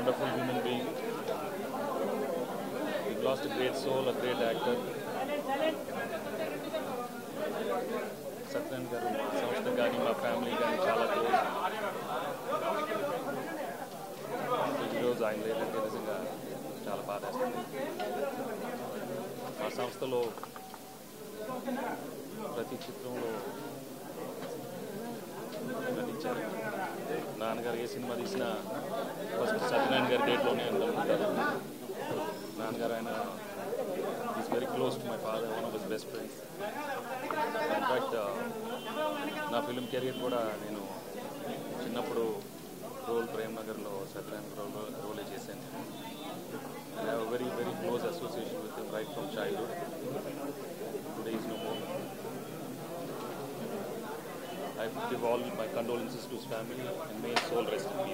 wonderful human being. We've lost a great soul, a great actor. Satyanarayana గారు మా సంస్థ కానీ మా ఫ్యామిలీ కానీ చాలా క్లోజ్ ఈరోజు ఆయన లేదంటే నిజంగా చాలా బాధేస్తుంది మా సంస్థలో ప్రతి చిత్రంలో నటించారు నాన్నగారు ఏ సినిమా తీసినా ఫస్ట్ సత్యనారాయణ గారి డేట్లోనే అనుకుంటారు నాన్నగారు ఆయన is very close to my father one of his best friends in fact నా ఫిలిం కెరియర్ కూడా నేను చిన్నప్పుడు రోల్ ప్రేమ్ నగర్లో సత్యనారాయణ రోల్ రోలే చేశాను I have very very close association with right from childhood today is no more I give all my condolences to his family and may his soul rest in peace.